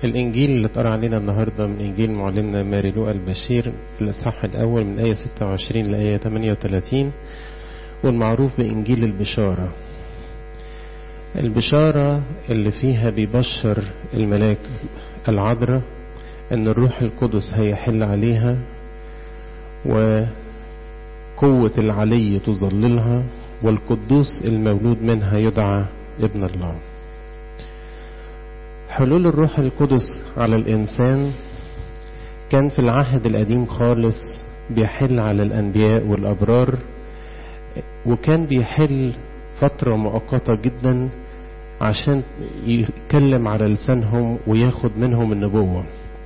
الإنجيل اللي اتقرأ علينا النهاردة من إنجيل معلمنا ماري لوقا البشير الإصحاح الأول من آية 26 لآية 38 والمعروف بإنجيل البشارة البشارة اللي فيها بيبشر الملاك العذراء أن الروح القدس هيحل عليها وقوة العلي تظللها والقدوس المولود منها يدعى ابن الله حلول الروح القدس على الإنسان كان في العهد القديم خالص بيحل على الأنبياء والأبرار وكان بيحل فترة مؤقتة جدا عشان يتكلم على لسانهم وياخد منهم النبوة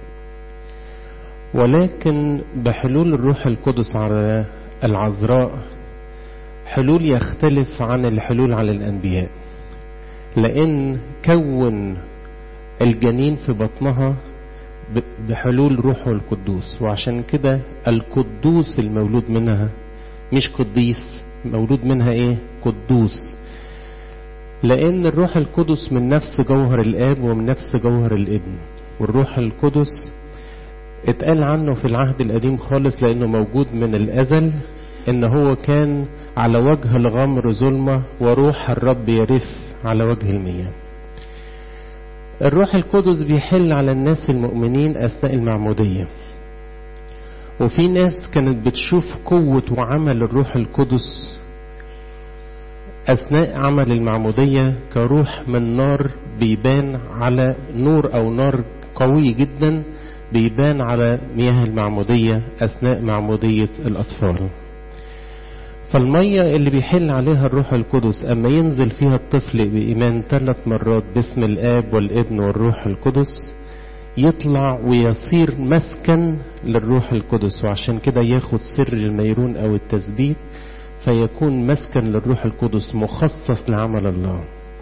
ولكن بحلول الروح القدس على العذراء حلول يختلف عن الحلول على الأنبياء لأن كون الجنين في بطنها بحلول روحه القدوس وعشان كده القدوس المولود منها مش قديس مولود منها ايه قدوس لان الروح القدس من نفس جوهر الاب ومن نفس جوهر الابن والروح القدس اتقال عنه في العهد القديم خالص لانه موجود من الازل ان هو كان على وجه الغمر ظلمه وروح الرب يرف على وجه المياه الروح القدس بيحل على الناس المؤمنين أثناء المعمودية وفي ناس كانت بتشوف قوة وعمل الروح القدس أثناء عمل المعمودية كروح من نار بيبان على نور أو نار قوي جدا بيبان على مياه المعمودية أثناء معمودية الأطفال فالمية اللي بيحل عليها الروح القدس أما ينزل فيها الطفل بإيمان ثلاث مرات باسم الآب والابن والروح القدس يطلع ويصير مسكن للروح القدس وعشان كده ياخد سر الميرون أو التثبيت فيكون مسكن للروح القدس مخصص لعمل الله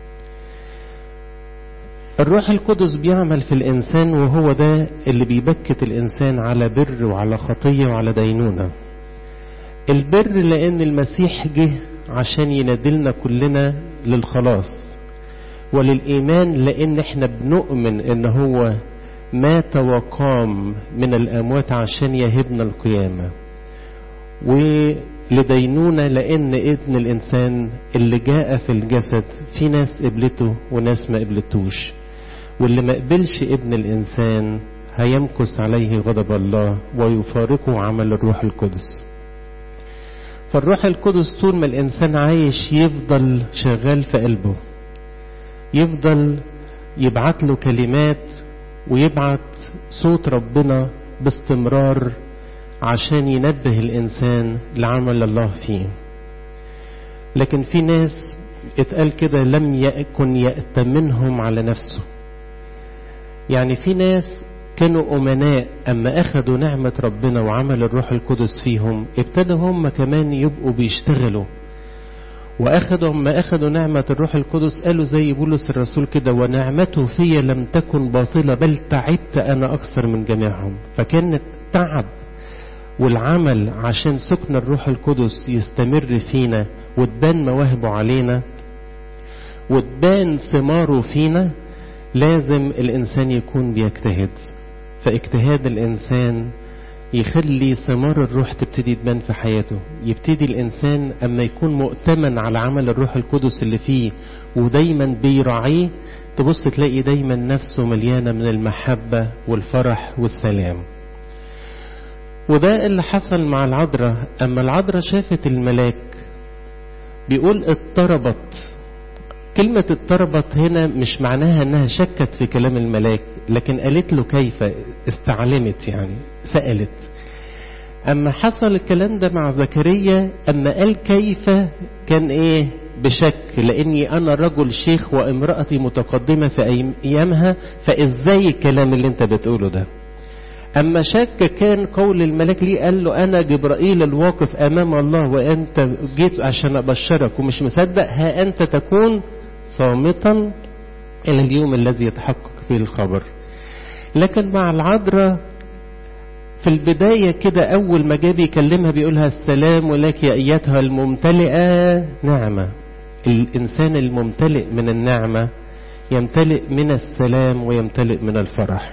الروح القدس بيعمل في الإنسان وهو ده اللي بيبكت الإنسان على بر وعلى خطية وعلى دينونة البر لأن المسيح جه عشان ينادلنا كلنا للخلاص وللإيمان لأن احنا بنؤمن ان هو مات وقام من الأموات عشان يهبنا القيامة ولدينونة لأن ابن الإنسان اللي جاء في الجسد في ناس قبلته وناس ما قبلتوش واللي ما قبلش ابن الإنسان هيمكث عليه غضب الله ويفارقه عمل الروح القدس فالروح القدس طول ما الإنسان عايش يفضل شغال في قلبه يفضل يبعت له كلمات ويبعت صوت ربنا باستمرار عشان ينبه الإنسان لعمل الله فيه لكن في ناس اتقال كده لم يكن يأتمنهم على نفسه يعني في ناس كانوا أمناء أما أخذوا نعمة ربنا وعمل الروح القدس فيهم ابتدوا هم كمان يبقوا بيشتغلوا وأخذوا أما أخذوا نعمة الروح القدس قالوا زي بولس الرسول كده ونعمته في لم تكن باطلة بل تعبت أنا أكثر من جميعهم فكان التعب والعمل عشان سكن الروح القدس يستمر فينا وتبان مواهبه علينا وتبان ثماره فينا لازم الإنسان يكون بيجتهد فاجتهاد الإنسان يخلي ثمار الروح تبتدي تبان في حياته يبتدي الإنسان أما يكون مؤتمن على عمل الروح القدس اللي فيه ودايما بيراعيه تبص تلاقي دايما نفسه مليانة من المحبة والفرح والسلام وده اللي حصل مع العذراء أما العذراء شافت الملاك بيقول اضطربت كلمة اضطربت هنا مش معناها انها شكت في كلام الملاك لكن قالت له كيف استعلمت يعني سألت اما حصل الكلام ده مع زكريا اما قال كيف كان ايه بشك لاني انا رجل شيخ وامرأتي متقدمة في ايامها فازاي الكلام اللي انت بتقوله ده اما شك كان قول الملاك ليه قال له انا جبرائيل الواقف امام الله وانت جيت عشان ابشرك ومش مصدق ها انت تكون صامتا إلى اليوم الذي يتحقق فيه الخبر لكن مع العذراء في البداية كده أول ما جه بيكلمها بيقولها السلام لك يا أيتها الممتلئة نعمة الإنسان الممتلئ من النعمة يمتلئ من السلام ويمتلئ من الفرح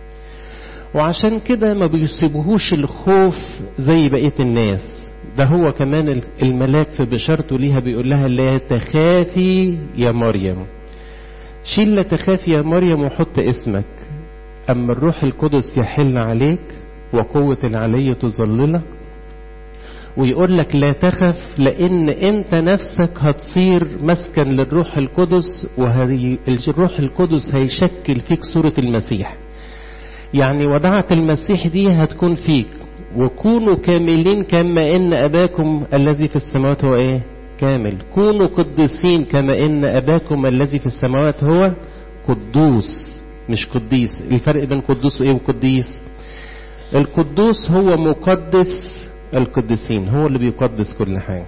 وعشان كده ما بيصيبهوش الخوف زي بقية الناس ده هو كمان الملاك في بشارته ليها بيقول لها لا تخافي يا مريم شيل لا تخافي يا مريم وحط اسمك أما الروح القدس يحل عليك وقوة العلي تظللك ويقول لك لا تخف لأن أنت نفسك هتصير مسكن للروح القدس والروح القدس هيشكل فيك صورة المسيح يعني ودعة المسيح دي هتكون فيك وكونوا كاملين كما إن أباكم الذي في السماوات هو إيه كامل كونوا قديسين كما إن أباكم الذي في السماوات هو قدوس مش قديس الفرق بين قدوس وإيه وقديس القدوس هو مقدس القديسين هو اللي بيقدس كل حاجة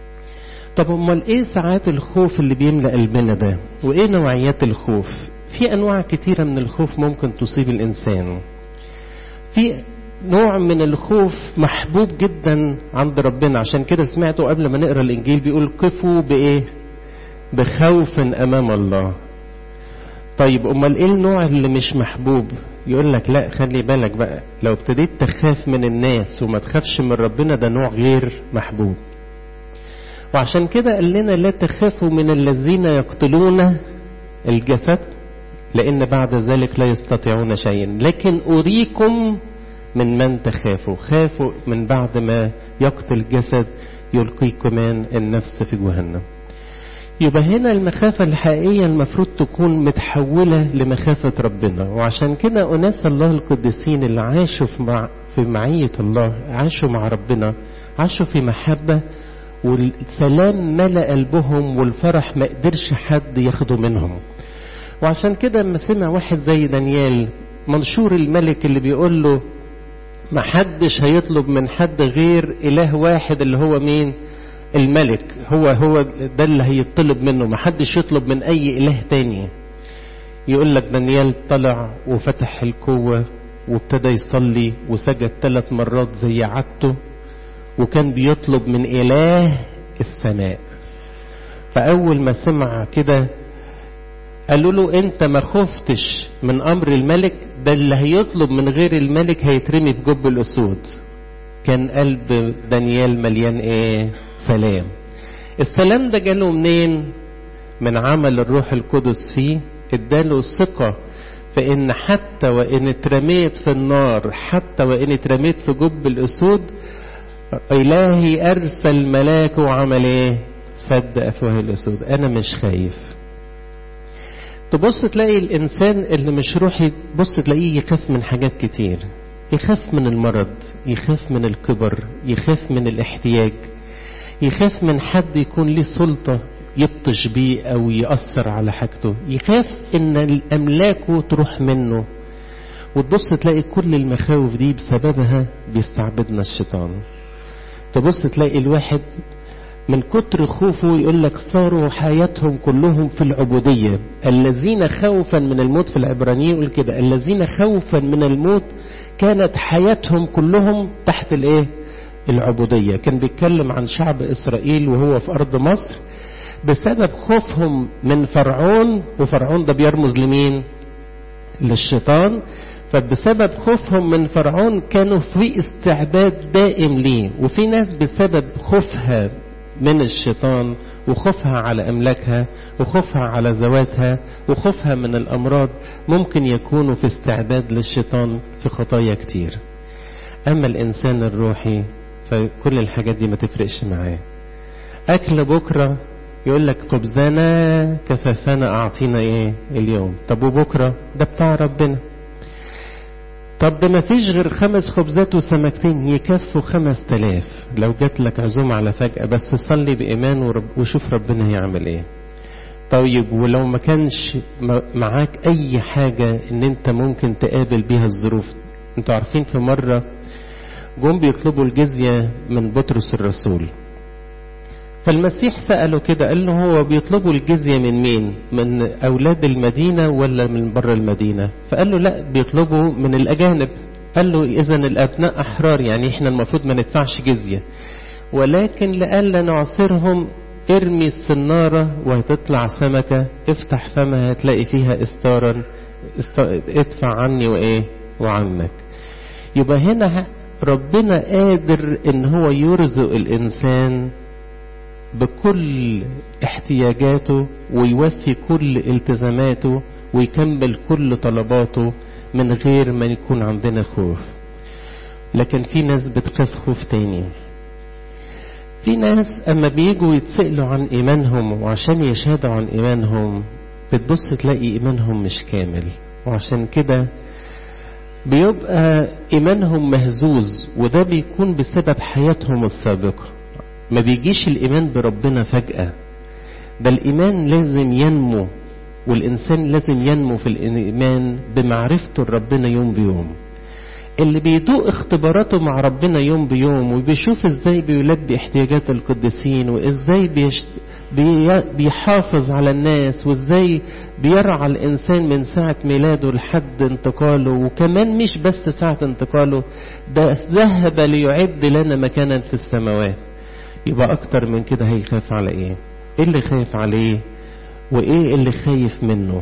طب امال ايه ساعات الخوف اللي بيملأ قلبنا ده وايه نوعيات الخوف في انواع كتيرة من الخوف ممكن تصيب الانسان في نوع من الخوف محبوب جدا عند ربنا عشان كده سمعته قبل ما نقرا الانجيل بيقول قفوا بايه بخوف امام الله طيب امال ايه النوع اللي مش محبوب يقول لك لا خلي بالك بقى لو ابتديت تخاف من الناس وما تخافش من ربنا ده نوع غير محبوب وعشان كده قال لنا لا تخافوا من الذين يقتلون الجسد لأن بعد ذلك لا يستطيعون شيئا لكن أريكم من من تخافوا خافوا من بعد ما يقتل الجسد يلقيكمان النفس في جهنم يبقى هنا المخافة الحقيقية المفروض تكون متحولة لمخافة ربنا وعشان كده أناس الله القديسين اللي عاشوا في, مع في معية الله عاشوا مع ربنا عاشوا في محبة والسلام ملأ قلبهم والفرح ما قدرش حد ياخده منهم وعشان كده لما سمع واحد زي دانيال منشور الملك اللي بيقول له ما حدش هيطلب من حد غير إله واحد اللي هو مين الملك هو هو ده اللي هيطلب منه ما حدش يطلب من أي إله تاني يقول لك دانيال طلع وفتح القوة وابتدى يصلي وسجد ثلاث مرات زي عادته وكان بيطلب من إله السماء فأول ما سمع كده قالوا له انت ما خفتش من امر الملك ده اللي هيطلب من غير الملك هيترمي في جب الاسود كان قلب دانيال مليان ايه سلام السلام ده جاله منين من عمل الروح القدس فيه اداله الثقة فإن حتى وإن اترميت في النار حتى وإن اترميت في جب الأسود إلهي أرسل ملاك وعمل إيه سد أفواه الأسود أنا مش خايف تبص تلاقي الإنسان اللي مش روحي بص تلاقيه يخاف من حاجات كتير يخاف من المرض يخاف من الكبر يخاف من الاحتياج يخاف من حد يكون ليه سلطة يبطش بيه أو يأثر على حاجته يخاف إن أملاكه تروح منه وتبص تلاقي كل المخاوف دي بسببها بيستعبدنا الشيطان تبص تلاقي الواحد من كتر خوفه يقول لك صاروا حياتهم كلهم في العبودية الذين خوفا من الموت في العبرانيين يقول كده الذين خوفا من الموت كانت حياتهم كلهم تحت الايه العبودية كان بيتكلم عن شعب إسرائيل وهو في أرض مصر بسبب خوفهم من فرعون وفرعون ده بيرمز لمين للشيطان فبسبب خوفهم من فرعون كانوا في استعباد دائم ليه وفي ناس بسبب خوفها من الشيطان وخوفها على أملاكها وخوفها على ذواتها وخوفها من الأمراض ممكن يكونوا في استعباد للشيطان في خطايا كتير أما الإنسان الروحي فكل الحاجات دي ما تفرقش معاه أكل بكرة يقول لك خبزنا كفافنا أعطينا إيه اليوم طب وبكرة ده بتاع ربنا طب ده ما فيش غير خمس خبزات وسمكتين يكفوا خمس تلاف لو جات لك عزومة على فجأة بس صلي بإيمان ورب وشوف ربنا هيعمل ايه طيب ولو ما كانش معاك أي حاجة إن أنت ممكن تقابل بيها الظروف أنتوا عارفين في مرة جم بيطلبوا الجزية من بطرس الرسول فالمسيح سأله كده قال له هو بيطلبوا الجزية من مين من أولاد المدينة ولا من بره المدينة فقال له لا بيطلبوا من الأجانب قال له إذا الأبناء أحرار يعني إحنا المفروض ما ندفعش جزية ولكن لألا نعصرهم ارمي السنارة وهتطلع سمكة افتح فمها هتلاقي فيها استارا است... ادفع عني وايه وعنك يبقى هنا ربنا قادر ان هو يرزق الانسان بكل احتياجاته ويوفي كل التزاماته ويكمل كل طلباته من غير ما يكون عندنا خوف لكن في ناس بتخاف خوف تاني في ناس اما بيجوا يتسألوا عن ايمانهم وعشان يشهدوا عن ايمانهم بتبص تلاقي ايمانهم مش كامل وعشان كده بيبقى ايمانهم مهزوز وده بيكون بسبب حياتهم السابقه ما بيجيش الايمان بربنا فجاه ده الايمان لازم ينمو والانسان لازم ينمو في الايمان بمعرفته لربنا يوم بيوم اللي بيدوق اختباراته مع ربنا يوم بيوم وبيشوف ازاي بيلبي احتياجات القديسين وازاي بيشت... بي... بيحافظ على الناس وازاي بيرعى الانسان من ساعة ميلاده لحد انتقاله وكمان مش بس ساعة انتقاله ده ذهب ليعد لنا مكانا في السماوات يبقى اكتر من كده هيخاف على ايه ايه اللي خايف عليه وايه اللي خايف منه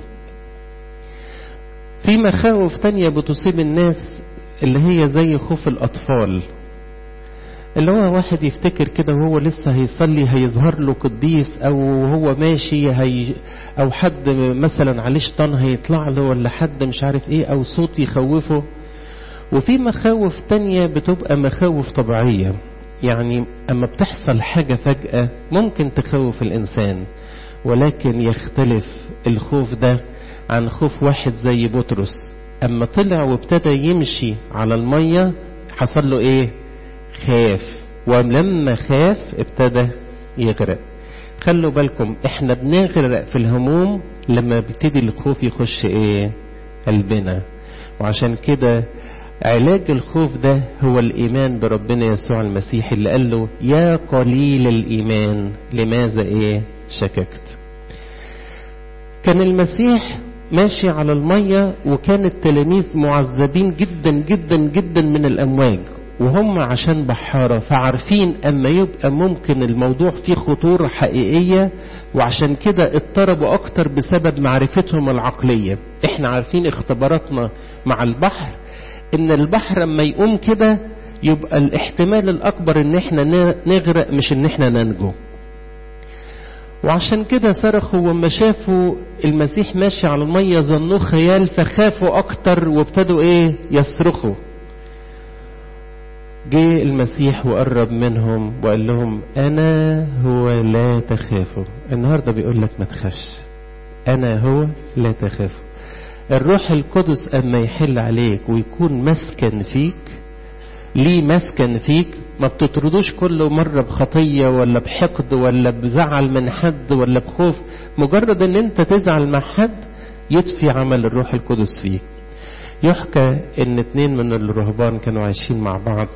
في مخاوف تانية بتصيب الناس اللي هي زي خوف الأطفال اللي هو واحد يفتكر كده وهو لسه هيصلي هيظهر له قديس أو هو ماشي هي أو حد مثلا عليه شيطان هيطلع له ولا حد مش عارف إيه أو صوت يخوفه وفي مخاوف تانية بتبقى مخاوف طبيعية يعني أما بتحصل حاجة فجأة ممكن تخوف الإنسان ولكن يختلف الخوف ده عن خوف واحد زي بطرس اما طلع وابتدى يمشي على المية حصل له ايه خاف ولما خاف ابتدى يغرق خلوا بالكم احنا بنغرق في الهموم لما بيبتدي الخوف يخش ايه قلبنا وعشان كده علاج الخوف ده هو الإيمان بربنا يسوع المسيح اللي قال له يا قليل الإيمان لماذا إيه شككت كان المسيح ماشي على المية وكان التلاميذ معذبين جدا جدا جدا من الأمواج وهم عشان بحارة فعارفين أما يبقى ممكن الموضوع فيه خطورة حقيقية وعشان كده اضطربوا أكتر بسبب معرفتهم العقلية احنا عارفين اختباراتنا مع البحر ان البحر لما يقوم كده يبقى الاحتمال الأكبر ان احنا نغرق مش ان احنا ننجو وعشان كده صرخوا وما شافوا المسيح ماشي على المية ظنوه خيال فخافوا أكتر وابتدوا إيه يصرخوا جه المسيح وقرب منهم وقال لهم أنا هو لا تخافوا النهاردة بيقول لك ما تخافش أنا هو لا تخافوا الروح القدس أما يحل عليك ويكون مسكن فيك ليه مسكن فيك ما بتطردوش كل مرة بخطية ولا بحقد ولا بزعل من حد ولا بخوف مجرد ان انت تزعل مع حد يطفي عمل الروح القدس فيك يحكى ان اتنين من الرهبان كانوا عايشين مع بعض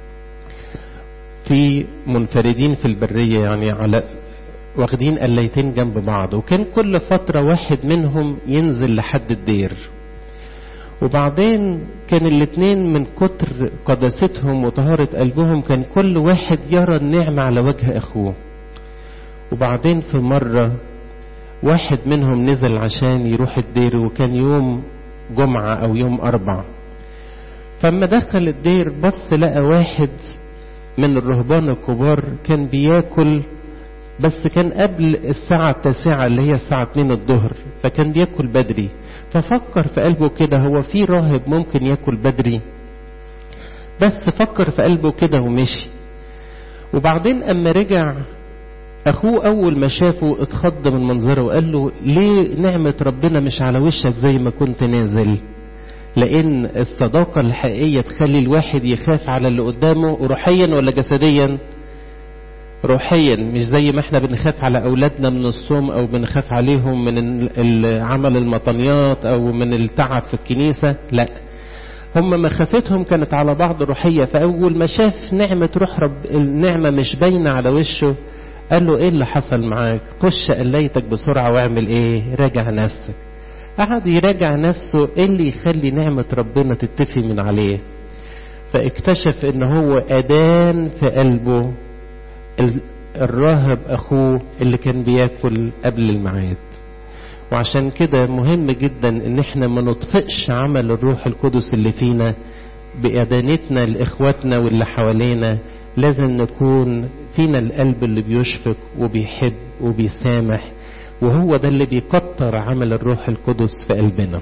في منفردين في البرية يعني على واخدين قليتين جنب بعض وكان كل فترة واحد منهم ينزل لحد الدير وبعدين كان الاتنين من كتر قداستهم وطهارة قلبهم كان كل واحد يرى النعمة على وجه أخوه وبعدين في مرة واحد منهم نزل عشان يروح الدير وكان يوم جمعة أو يوم أربع فما دخل الدير بص لقى واحد من الرهبان الكبار كان بياكل بس كان قبل الساعة التاسعة اللي هي الساعة 2 الظهر فكان بياكل بدري ففكر في قلبه كده هو في راهب ممكن ياكل بدري بس فكر في قلبه كده ومشي وبعدين اما رجع اخوه اول ما شافه اتخض من منظره وقال له ليه نعمة ربنا مش على وشك زي ما كنت نازل لان الصداقة الحقيقية تخلي الواحد يخاف على اللي قدامه روحيا ولا جسديا روحيا مش زي ما احنا بنخاف على اولادنا من الصوم او بنخاف عليهم من عمل المطنيات او من التعب في الكنيسة لا هم مخافتهم كانت على بعض روحية فاول ما شاف نعمة روح رب النعمة مش باينة على وشه قال له ايه اللي حصل معاك خش قليتك بسرعة واعمل ايه راجع نفسك قعد يراجع نفسه ايه اللي يخلي نعمة ربنا تتفي من عليه فاكتشف ان هو ادان في قلبه الراهب أخوه اللي كان بياكل قبل الميعاد وعشان كده مهم جدا ان احنا ما نطفئش عمل الروح القدس اللي فينا بإدانتنا لإخواتنا واللي حوالينا لازم نكون فينا القلب اللي بيشفق وبيحب وبيسامح وهو ده اللي بيكتر عمل الروح القدس في قلبنا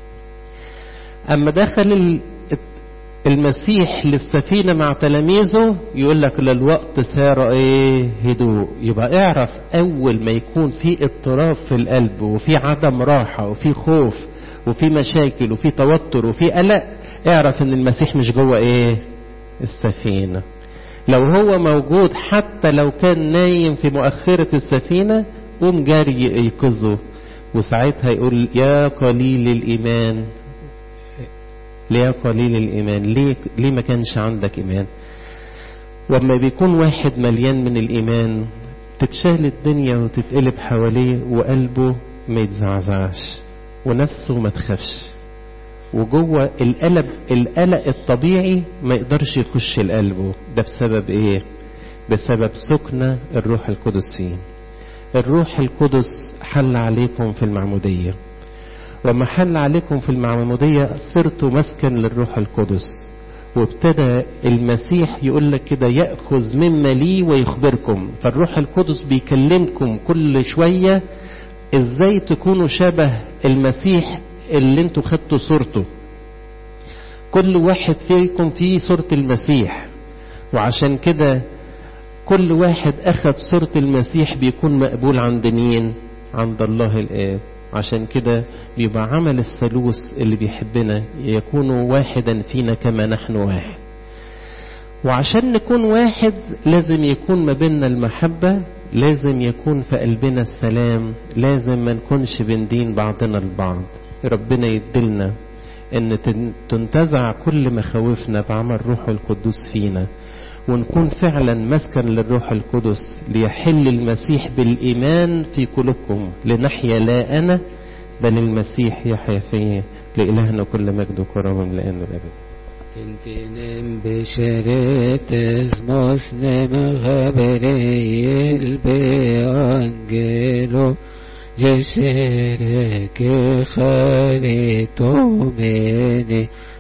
أما دخل المسيح للسفينة مع تلاميذه يقول لك للوقت سار ايه هدوء يبقى اعرف اول ما يكون في اضطراب في القلب وفي عدم راحة وفي خوف وفي مشاكل وفي توتر وفي قلق اعرف ان المسيح مش جوه ايه السفينة لو هو موجود حتى لو كان نايم في مؤخرة السفينة قوم جاري ييقظه وساعتها يقول يا قليل الإيمان ليه قليل الإيمان ليه, ليه ما كانش عندك إيمان وما بيكون واحد مليان من الإيمان تتشال الدنيا وتتقلب حواليه وقلبه ما يتزعزعش ونفسه ما تخافش وجوه القلب القلق الطبيعي ما يقدرش يخش لقلبه ده بسبب ايه بسبب سكنة الروح القدس فيه الروح القدس حل عليكم في المعمودية وما حل عليكم في المعمودية صرتوا مسكن للروح القدس وابتدى المسيح يقول لك كده يأخذ مما لي ويخبركم فالروح القدس بيكلمكم كل شوية ازاي تكونوا شبه المسيح اللي انتوا خدتوا صورته كل واحد فيكم فيه صورة المسيح وعشان كده كل واحد أخذ صورة المسيح بيكون مقبول عند مين عند الله الآب عشان كده بيبقى عمل الثالوث اللي بيحبنا يكون واحدا فينا كما نحن واحد وعشان نكون واحد لازم يكون ما بيننا المحبة لازم يكون في قلبنا السلام لازم ما نكونش بندين بعضنا البعض ربنا يدلنا ان تنتزع كل مخاوفنا بعمل روح القدوس فينا ونكون فعلا مسكن للروح القدس ليحل المسيح بالإيمان في قلوبكم لنحيا لا أنا بل المسيح يحيا فيه لإلهنا كل مجد وكرم لأن الأبد تنتنم بشريت مسلم غبريل بأنجلو جسرك خالي توميني